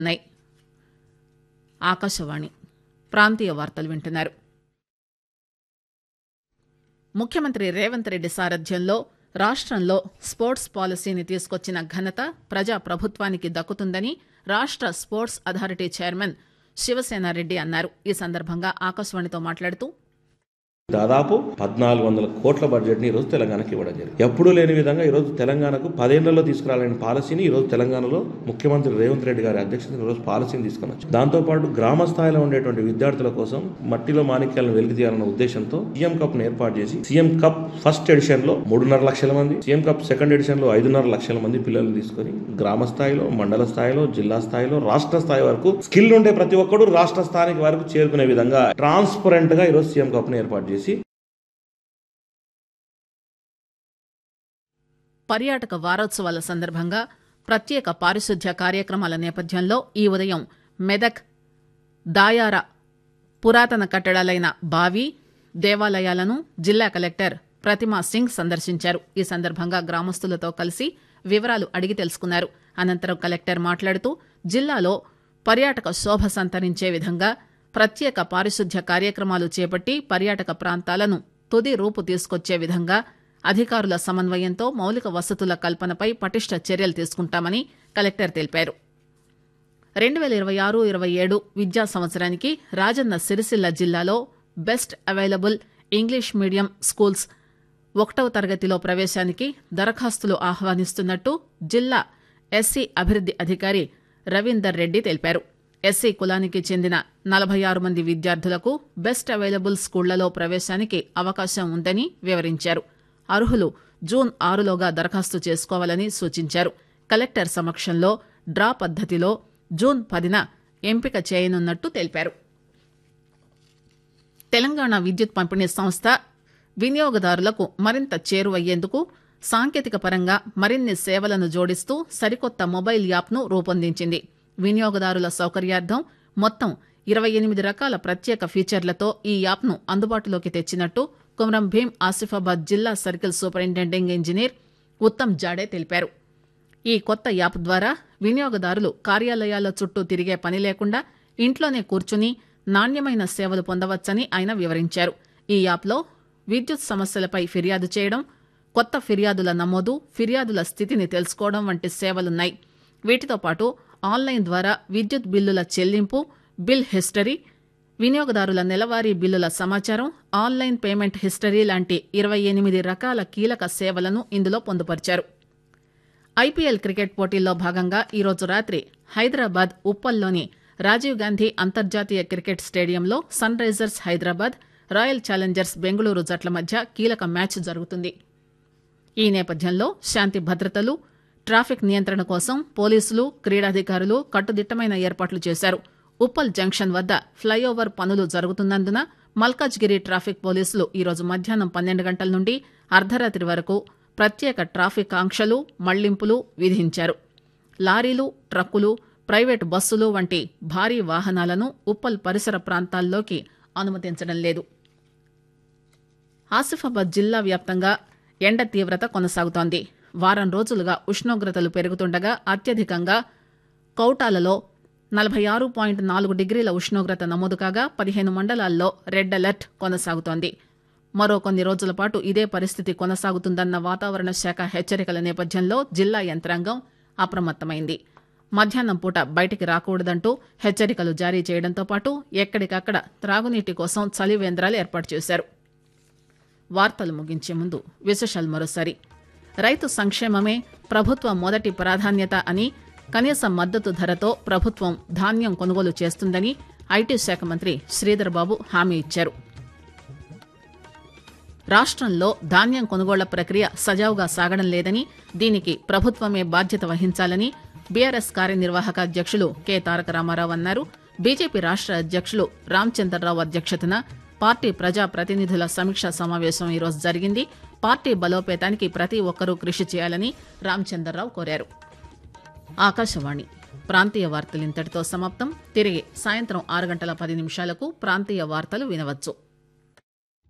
ఉన్నాయి ఆకాశవాణి ప్రాంతీయ వార్తలు వింటున్నారు ముఖ్యమంత్రి రేవంత్ రెడ్డి సారథ్యంలో రాష్టంలో స్పోర్ట్స్ పాలసీని తీసుకొచ్చిన ఘనత ప్రజా ప్రభుత్వానికి దక్కుతుందని రాష్ట స్పోర్ట్స్ అథారిటీ చైర్మన్ శివసేనారెడ్డి అన్నారు ఈ సందర్భంగా ఆకాశవాణితో మాట్లాడుతూ దాదాపు పద్నాలుగు వందల కోట్ల బడ్జెట్ ని ఈ రోజు తెలంగాణకి ఇవ్వడం జరిగింది ఎప్పుడూ లేని విధంగా ఈ రోజు తెలంగాణకు పదేళ్లలో తీసుకురాలని పాలసీని ఈ రోజు తెలంగాణలో ముఖ్యమంత్రి రేవంత్ రెడ్డి గారి అధ్యక్షతన ఈ రోజు పాలసీని తీసుకుని వచ్చారు దాంతో పాటు గ్రామ స్థాయిలో ఉండేటువంటి విద్యార్థుల కోసం మట్టిలో మాణిక్యాలను వెలికి తీయాలన్న ఉద్దేశంతో సీఎం కప్ ను ఏర్పాటు చేసి సీఎం కప్ ఫస్ట్ ఎడిషన్ లో మూడున్నర లక్షల మంది సీఎం కప్ సెకండ్ ఎడిషన్ లో ఐదున్నర లక్షల మంది పిల్లల్ని తీసుకొని గ్రామ స్థాయిలో మండల స్థాయిలో జిల్లా స్థాయిలో రాష్ట్ర స్థాయి వరకు స్కిల్ ఉండే ప్రతి ఒక్కడు రాష్ట్ర స్థాయికి వరకు చేరుకునే విధంగా ట్రాన్స్పరెంట్ గా ఈ రోజు సీఎం కప్ ను ఏర్పాటు చేసి పర్యాటక వారోత్సవాల సందర్భంగా ప్రత్యేక పారిశుద్ధ్య కార్యక్రమాల నేపథ్యంలో ఈ ఉదయం మెదక్ దాయార పురాతన కట్టడాలైన బావి దేవాలయాలను జిల్లా కలెక్టర్ ప్రతిమా సింగ్ సందర్శించారు ఈ సందర్భంగా గ్రామస్తులతో కలిసి వివరాలు అడిగి తెలుసుకున్నారు అనంతరం కలెక్టర్ మాట్లాడుతూ జిల్లాలో పర్యాటక శోభ సంతరించే విధంగా ప్రత్యేక పారిశుద్ధ్య కార్యక్రమాలు చేపట్టి పర్యాటక ప్రాంతాలను తుది రూపు తీసుకొచ్చే విధంగా అధికారుల సమన్వయంతో మౌలిక వసతుల కల్పనపై పటిష్ట చర్యలు తీసుకుంటామని కలెక్టర్ తెలిపారు రెండు వేల ఇరవై ఆరు ఇరవై ఏడు విద్యా సంవత్సరానికి రాజన్న సిరిసిల్ల జిల్లాలో best available English medium schools ఒకటవ తరగతిలో ప్రవేశానికి దరఖాస్తులు ఆహ్వానిస్తున్నట్టు జిల్లా ఎస్సీ అభివృద్ది అధికారి రవీందర్ రెడ్డి తెలిపారు ఎస్సీ కులానికి చెందిన నలభై ఆరు మంది విద్యార్థులకు బెస్ట్ అవైలబుల్ స్కూళ్లలో ప్రవేశానికి అవకాశం ఉందని వివరించారు అర్హులు జూన్ ఆరులోగా దరఖాస్తు చేసుకోవాలని సూచించారు కలెక్టర్ సమక్షంలో డ్రా పద్దతిలో జూన్ పదిన ఎంపిక చేయనున్నట్టు తెలిపారు తెలంగాణ విద్యుత్ పంపిణీ సంస్థ వినియోగదారులకు మరింత చేరువయ్యేందుకు సాంకేతిక పరంగా మరిన్ని సేవలను జోడిస్తూ సరికొత్త మొబైల్ యాప్ను రూపొందించింది వినియోగదారుల సౌకర్యార్థం మొత్తం ఇరవై ఎనిమిది రకాల ప్రత్యేక ఫీచర్లతో ఈ యాప్ను అందుబాటులోకి తెచ్చినట్టు కుమరం భీం ఆసిఫాబాద్ జిల్లా circle superintending engineer Uttam Jade తెలిపారు ఈ కొత్త యాప్ ద్వారా వినియోగదారులు కార్యాలయాల చుట్టూ తిరిగే పని లేకుండా ఇంట్లోనే కూర్చుని నాణ్యమైన సేవలు పొందవచ్చని ఆయన వివరించారు ఈ యాప్లో విద్యుత్ సమస్యలపై ఫిర్యాదు చేయడం కొత్త ఫిర్యాదుల నమోదు ఫిర్యాదుల స్థితిని తెలుసుకోవడం వంటి సేవలున్నాయి వీటితో పాటు ఆన్లైన్ ద్వారా విద్యుత్ బిల్లుల చెల్లింపు బిల్ హిస్టరీ వినియోగదారుల నెలవారీ బిల్లుల సమాచారం ఆన్లైన్ పేమెంట్ హిస్టరీ లాంటి ఇరవై ఎనిమిది రకాల కీలక సేవలను ఇందులో పొందుపరిచారు ఐపీఎల్ క్రికెట్ పోటీల్లో భాగంగా ఈరోజు రాత్రి హైదరాబాద్ ఉప్పల్లోని రాజీవ్ గాంధీ అంతర్జాతీయ క్రికెట్ స్టేడియంలో Sunrisers Hyderabad Royal Challengers Bengaluru జట్ల మధ్య కీలక మ్యాచ్ జరుగుతుంది ఈ నేపథ్యంలో శాంతి భద్రతలు ట్రాఫిక్ నియంత్రణ కోసం పోలీసులు క్రీడాధికారులు కట్టుదిట్టమైన ఏర్పాట్లు చేశారు ఉప్పల్ జంక్షన్ వద్ద ఫ్లైఓవర్ పనులు జరుగుతున్నందున మల్కాజ్గిరి ట్రాఫిక్ పోలీసులు ఈరోజు మధ్యాహ్నం పన్నెండు గంటల నుండి అర్ధరాత్రి వరకు ప్రత్యేక ట్రాఫిక్ ఆంక్షలు మళ్లింపులు విధించారు లారీలు ట్రక్కులు ప్రైవేటు బస్సులు వంటి భారీ వాహనాలను ఉప్పల్ పరిసర ప్రాంతాల్లోకి అనుమతించడం లేదు ఆసిఫాబాద్ జిల్లా వ్యాప్తంగా ఎండ తీవ్రత కొనసాగుతోంది వారం రోజులుగా ఉష్ణోగ్రతలు పెరుగుతుండగా అత్యధికంగా కౌటాలలో నలభై ఆరు పాయింట్ నాలుగు డిగ్రీల ఉష్ణోగ్రత నమోదు కాగా పదిహేను మండలాల్లో రెడ్ అలర్ట్ కొనసాగుతోంది మరో కొన్ని రోజుల పాటు ఇదే పరిస్థితి కొనసాగుతుందన్న వాతావరణ శాఖ హెచ్చరికల నేపథ్యంలో జిల్లా యంత్రాంగం అప్రమత్తమైంది మధ్యాహ్నం పూట బయటికి రాకూడదంటూ హెచ్చరికలు జారీ చేయడంతో పాటు ఎక్కడికక్కడ త్రాగునీటి కోసం చలివేంద్రాలు ఏర్పాటు చేశారు వార్తలు ముగించే ముందు విశేషాలు మరోసారి రైతు సంక్షేమమే ప్రభుత్వ మొదటి ప్రాధాన్యత అని కనీస మద్దతు ధరతో ప్రభుత్వం ధాన్యం కొనుగోలు చేస్తుందని ఐటీ శాఖ మంత్రి శ్రీధర్ బాబు హామీ ఇచ్చారు రాష్ట్రంలో ధాన్యం కొనుగోళ్ల ప్రక్రియ సజావుగా సాగడం లేదని దీనికి ప్రభుత్వమే బాధ్యత వహించాలని బీఆర్ఎస్ కార్యనిర్వాహక అధ్యక్షులు కె తారక రామారావు అన్నారు బీజేపీ రాష్ట్ర అధ్యక్షులు రామచంద్రరావు అధ్యక్షతన పార్టీ ప్రజా ప్రతినిధుల సమీక్షా సమావేశం ఈరోజు జరిగింది పార్టీ బలోపేతానికి ప్రతి ఒక్కరూ కృషి చేయాలని రామచంద్రరావు కోరారు ఆకాశవాణి ప్రాంతీయ వార్తలు ఇంతటితో సమాప్తం తిరిగి సాయంత్రం ఆరు గంటల పది నిమిషాలకు ప్రాంతీయ వార్తలు వినవచ్చు